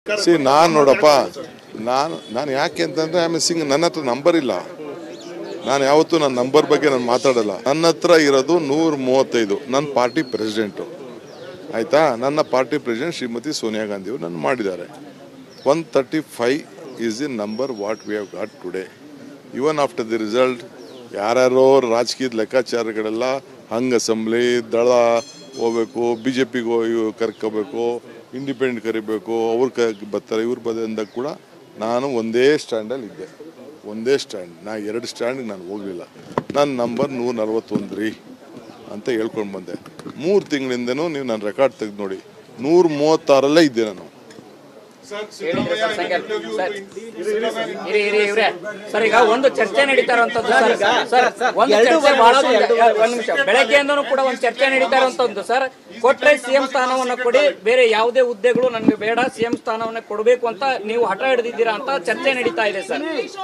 C ನಾನು ನೋಡಪ್ಪ ನಾನು ನಾನು ಯಾಕೆ ಅಂತಂದ್ರೆ ಆಮೇಲೆ ಸಿಂಗ್ ನನ್ನ ಹತ್ರ ನಂಬರ್ ಇಲ್ಲ ನಾನು ಯಾವತ್ತೂ ನನ್ನ ನಂಬರ್ ಬಗ್ಗೆ ನಾನು ಮಾತಾಡಲ್ಲ ನನ್ನ ಹತ್ರ ಇರೋದು ನೂರ ಮೂವತ್ತೈದು ನನ್ನ ಪಾರ್ಟಿ ಪ್ರೆಸಿಡೆಂಟು ಆಯಿತಾ ನನ್ನ ಪಾರ್ಟಿ ಪ್ರೆಸಿಡೆಂಟ್ ಶ್ರೀಮತಿ ಸೋನಿಯಾ ಗಾಂಧಿ ಅವರು ನನ್ನ ಮಾಡಿದ್ದಾರೆ one thirty five is the number what we have got today even after the result ಯಾರ್ಯಾರೋ ರಾಜಕೀಯದ ಲೆಕ್ಕಾಚಾರಗಳೆಲ್ಲ ಹಂಗ್ ಅಸೆಂಬ್ಲಿ ದಳ ಹೋಗ್ಬೇಕು ಬಿ ಜೆ ಪಿಗೆ ಕರ್ಕೋಬೇಕು ಇಂಡಿಪೆಂಡೆಂಟ್ ಕರಿಬೇಕು ಅವ್ರು ಕ ಬರ್ತಾರೆ ಇವ್ರು ಬದಂದಾಗ ಕೂಡ ನಾನು ಒಂದೇ ಸ್ಟ್ಯಾಂಡಲ್ಲಿ ಇದ್ದೆ ಒಂದೇ ಸ್ಟ್ಯಾಂಡ್ ನಾ ಎರಡು ಸ್ಟ್ಯಾಂಡ್ಗೆ ನಾನು ಹೋಗಲಿಲ್ಲ ನನ್ನ ನಂಬರ್ ನೂರ ನಲ್ವತ್ತೊಂದು ರೀ ಅಂತ ಹೇಳ್ಕೊಂಡು ಬಂದೆ ಮೂರು ತಿಂಗಳಿಂದನೂ ನೀವು ನನ್ನ ರೆಕಾರ್ಡ್ ತೆಗೆದು ನೋಡಿ ನೂರ ಮೂವತ್ತಾರಲ್ಲೇ ಇದ್ದೆ ನಾನು ಹೇಳಿದ್ರೆ ಸರ್ ಸಂಖ್ಯೆ- ಸರ್, ಇರಿ ಇರಿ ಇವ್ರೆ ಸರ್ ಈಗ ಒಂದು ಚರ್ಚೆ ನಡೀತಾ ಇರುವಂತದ್ದು ಸರ್ ಸರ್ ಒಂದು ಚರ್ಚೆ ಬಹಳ ಒಂದ್ ನಿಮಿಷ ಬೆಳಗ್ಗೆಯಿಂದನೂ ಕೂಡ ಒಂದು ಚರ್ಚೆ ನಡೀತಾ ಇರುವಂತದ್ದು ಸರ್ ಕೊಟ್ರೆ ಸಿಎಂ ಸ್ಥಾನವನ್ನ ಕೊಡಿ ಬೇರೆ ಯಾವುದೇ ಹುದ್ದೆಗಳು ನನಗೆ ಬೇಡ ಸಿಎಂ ಸ್ಥಾನವನ್ನ ಕೊಡಬೇಕು ಅಂತ ನೀವು ಹಠ ಹಿಡಿದಿದ್ದೀರಾ ಅಂತ ಚರ್ಚೆ ನಡೀತಾ ಇದೆ ಸರ್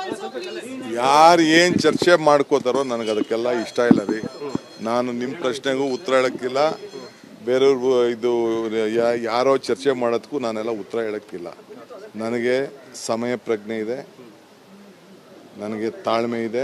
ಯಾರು ಏನು ಚರ್ಚೆ ಮಾಡ್ಕೋತಾರೋ ನನಗೆ ಅದಕ್ಕೆಲ್ಲ ಇಷ್ಟ ಇಲ್ಲ ರೀ ನಾನು ನಿಮ್ಮ ಪ್ರಶ್ನೆಗೂ ಉತ್ತರ ಹೇಳೋಕ್ಕಿಲ್ಲ ಬೇರೆಯವ್ರಿಗೂ ಇದು ಯಾ- ಯಾರೋ ಚರ್ಚೆ ಮಾಡೋದಕ್ಕೂ ನಾನೆಲ್ಲ ಉತ್ತರ ಹೇಳೋಕ್ಕಿಲ್ಲ ನನಗೆ ಸಮಯ ಪ್ರಜ್ಞೆ ಇದೆ ನನಗೆ ತಾಳ್ಮೆ ಇದೆ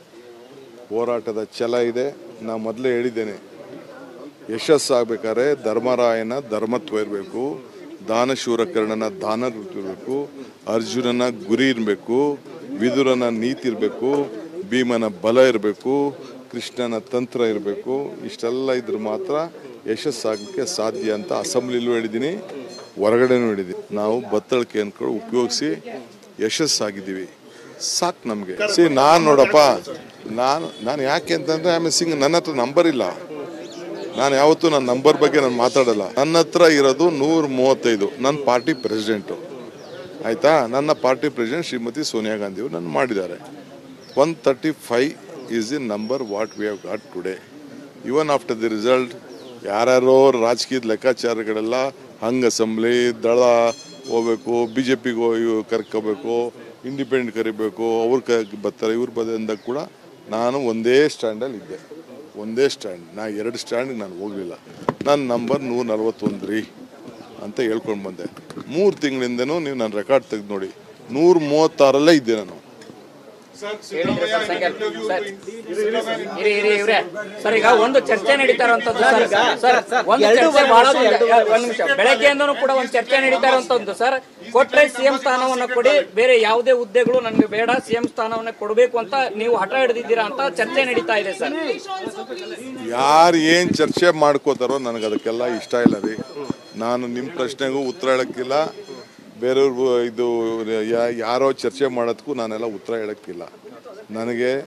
ಹೋರಾಟದ ಛಲ ಇದೆ ನಾ ಮೊದಲೇ ಹೇಳಿದ್ದೇನೆ ಯಶಸ್ಸಾಗಬೇಕಾದ್ರೆ ಧರ್ಮರಾಯನ ಧರ್ಮತ್ವ ಇರಬೇಕು ದಾನಶೂರಕರ್ಣನ ದಾನ ಇರಬೇಕು ಅರ್ಜುನನ ಗುರಿ ಇರಬೇಕು ವಿದುರನ ನೀತಿ ಇರಬೇಕು ಭೀಮನ ಬಲ ಇರಬೇಕು ಕೃಷ್ಣನ ತಂತ್ರ ಇರಬೇಕು ಇಷ್ಟೆಲ್ಲ ಇದ್ರೆ ಮಾತ್ರ ಯಶಸ್ಸಾಗಲಿಕ್ಕೆ ಸಾಧ್ಯ ಅಂತ ಅಸೆಂಬ್ಲಿಲೂ ಹೇಳಿದ್ದೀನಿ ಹೊರಗಡೆನೂ ಹೇಳಿದ್ದೀನಿ ನಾವು ಬತ್ತಳಿಕೆ ಅನ್ಕೊಂಡು ಉಪಯೋಗಿಸಿ ಯಶಸ್ಸಾಗಿದ್ದೀವಿ ಸಾಕು ನಮಗೆ ಸಿ ನಾನು ನೋಡಪ್ಪ ನಾನು ನಾನು ಯಾಕೆ ಅಂತಂದ್ರೆ ಆಮೇಲೆ ಸಿಂಗ್ ನನ್ನ ಹತ್ರ ನಂಬರ್ ಇಲ್ಲ ನಾನು ಯಾವತ್ತೂ ನನ್ನ ನಂಬರ್ ಬಗ್ಗೆ ನಾನು ಮಾತಾಡಲ್ಲ ನನ್ನ ಹತ್ರ ಇರೋದು ನೂರ ಮೂವತ್ತೈದು ನನ್ನ ಪಾರ್ಟಿ ಪ್ರೆಸಿಡೆಂಟು ಆಯಿತಾ ನನ್ನ ಪಾರ್ಟಿ ಪ್ರೆಸಿಡೆಂಟ್ ಶ್ರೀಮತಿ ಸೋನಿಯಾ ಗಾಂಧಿ ಅವರು ನನ್ನ ಮಾಡಿದ್ದಾರೆ one thirty five is the number what we have got today even after the result ಯಾರ್ಯಾರೋ ರಾಜಕೀಯದ ಲೆಕ್ಕಾಚಾರಗಳೆಲ್ಲ ಹಂಗ್ ಅಸೆಂಬ್ಲಿ ದಳ ಹೋಗ್ಬೇಕು ಬಿ ಜೆ ಪಿಗೆ ಕರ್ಕೋಬೇಕು ಇಂಡಿಪೆಂಡೆಂಟ್ ಕರಿಬೇಕು ಅವ್ರು ಕ ಬರ್ತಾರೆ ಇವ್ರು ಬದಂದಾಗ ಕೂಡ ನಾನು ಒಂದೇ ಸ್ಟ್ಯಾಂಡಲ್ಲಿ ಇದ್ದೆ ಒಂದೇ ಸ್ಟ್ಯಾಂಡ್ ನಾ ಎರಡು ಸ್ಟ್ಯಾಂಡ್ಗೆ ನಾನು ಹೋಗಲಿಲ್ಲ ನನ್ನ ನಂಬರ್ ನೂರ ನಲ್ವತ್ತೊಂದು ರೀ ಅಂತ ಹೇಳ್ಕೊಂಡು ಬಂದೆ ಮೂರು ತಿಂಗಳಿಂದನೂ ನೀವು ನನ್ನ ರೆಕಾರ್ಡ್ ತೆಗೆದು ನೋಡಿ ನೂರ ಮೂವತ್ತಾರಲ್ಲೇ ಇದ್ದೆ ನಾನು ಹೇಳಿದ್ರೆ ಸರ್ ಸಂಖ್ಯೆ- ಸರ್, ಇರಿ ಇರಿ ಇವ್ರೆ ಸರ್ ಈಗ ಒಂದು ಚರ್ಚೆ ನಡೀತಾ ಇರುವಂತದ್ದು ಸರ್ ಸರ್ ಒಂದು ಚರ್ಚೆ ಬಹಳ ಒಂದ್ ನಿಮಿಷ ಬೆಳಗ್ಗೆಯಿಂದನೂ ಕೂಡ ಒಂದು ಚರ್ಚೆ ನಡೀತಾ ಇರುವಂತದ್ದು ಸರ್ ಕೊಟ್ರೆ ಸಿಎಂ ಸ್ಥಾನವನ್ನ ಕೊಡಿ ಬೇರೆ ಯಾವುದೇ ಹುದ್ದೆಗಳು ನನಗೆ ಬೇಡ ಸಿಎಂ ಸ್ಥಾನವನ್ನ ಕೊಡಬೇಕು ಅಂತ ನೀವು ಹಠ ಹಿಡಿದಿದ್ದೀರಾ ಅಂತ ಚರ್ಚೆ ನಡೀತಾ ಇದೆ ಸರ್ ಯಾರು ಏನು ಚರ್ಚೆ ಮಾಡ್ಕೋತಾರೋ ನನಗೆ ಅದಕ್ಕೆಲ್ಲ ಇಷ್ಟ ಇಲ್ಲ ರೀ ನಾನು ನಿಮ್ಮ ಪ್ರಶ್ನೆಗೂ ಉತ್ತರ ಹೇಳೋಕ್ಕಿಲ್ಲ ಬೇರೆಯವ್ರಿಗೂ ಇದು ಯಾ- ಯಾರೋ ಚರ್ಚೆ ಮಾಡೋದಕ್ಕೂ ನಾನೆಲ್ಲ ಉತ್ತರ ಹೇಳೋಕ್ಕಿಲ್ಲ ನನಗೆ